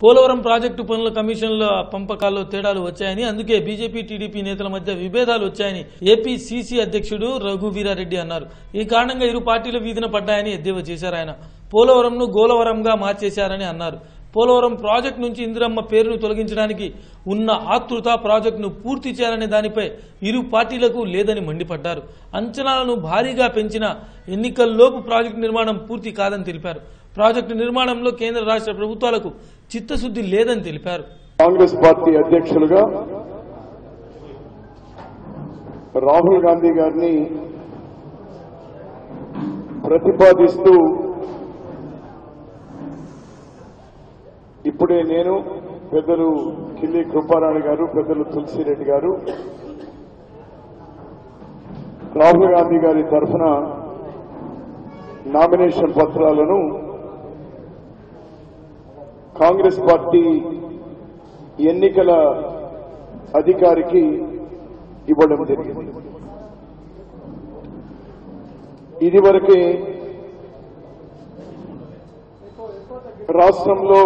Polavaram project పనుల కమిషన్ల పంపకాల్లో తేడాలు వచ్చాయని అందుకే బీజేపీ టీడీపీ నేతల మధ్య విభేదాలు వచ్చాయని ఏపీ సీసీ అధ్యక్షుడు రఘువీరారెడ్డి అన్నారు ఈ కారణంగా ఇరు పార్టీలు వీధిన పడ్డాయని ఎద్దేవా చేశారు ఆయన పోలవరంను గోలవరంగా మార్చేశారని అన్నారు పోలవరం ప్రాజెక్టు నుంచి ఇందిరమ్మ పేరును తొలగించడానికి ఉన్న ఆతృత ప్రాజెక్టును పూర్తి చేయాలనే దానిపై ఇరు పార్టీలకు లేదని మండిపడ్డారు అంచనాలను భారీగా పెంచిన ఎన్నికల్లోపు ప్రాజెక్టు నిర్మాణం పూర్తి కాదని తెలిపారు ప్రాజెక్టు నిర్మాణంలో కేంద్ర రాష్ట్ర ప్రభుత్వాలకు చిత్తశుద్ధి లేదని తెలిపారు కాంగ్రెస్ పార్టీ అధ్యక్షులుగా రాహుల్ గాంధీ గారిని ప్రతిపాదిస్తూ ఇప్పుడే నేను పెద్దలు కిల్లి కృపారాణి గారు పెద్దలు తులసిరెడ్డి గారు రాహుల్ గాంధీ గారి తరఫున నామినేషన్ పత్రాలను కాంగ్రెస్ పార్టీ ఎన్నికల అధికారికి ఇవ్వడం జరిగింది ఇదివరకే రాష్ట్రంలో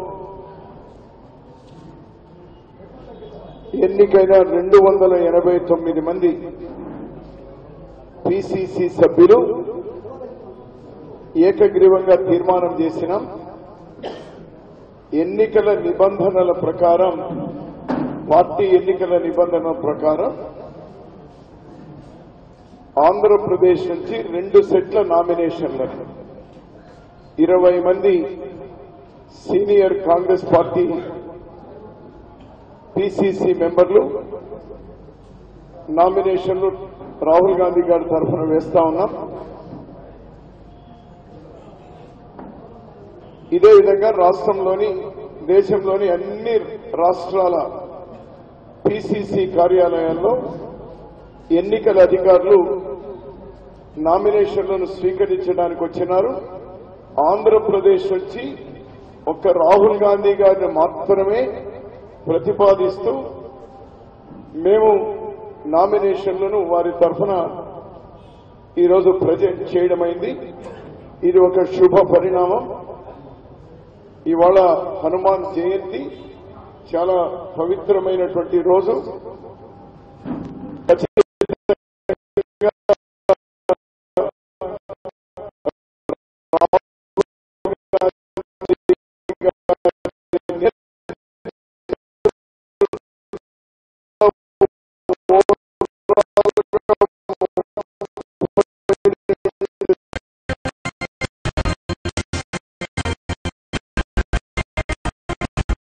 ఎన్నికైన రెండు వందల ఎనభై తొమ్మిది మంది పిసిసి సభ్యులు ఏకగ్రీవంగా తీర్మానం చేసినాం ఎన్నికల నిబంధనల ప్రకారం పార్టీ ఎన్నికల నిబంధనల ప్రకారం ఆంధ్రప్రదేశ్ నుంచి రెండు సెట్ల నామినేషన్లను ఇరవై మంది సీనియర్ కాంగ్రెస్ పార్టీ పిసిసి మెంబర్లు నామినేషన్లు రాహుల్ గాంధీ గారి తరఫున వేస్తా ఉన్నాం ఇదే విధంగా రాష్ట్రంలోని దేశంలోని అన్ని రాష్ట్రాల పిసిసి కార్యాలయాల్లో ఎన్నికల అధికారులు నామినేషన్లను స్వీకరించడానికి వచ్చినారు ఆంధ్రప్రదేశ్ నుంచి ఒక్క రాహుల్ గాంధీ గారిని మాత్రమే ప్రతిపాదిస్తూ మేము నామినేషన్లను వారి తరఫున ఈరోజు ప్రజెంట్ చేయడమైంది ఇది ఒక శుభ పరిణామం ఇవాళ హనుమాన్ జయంతి చాలా పవిత్రమైనటువంటి రోజు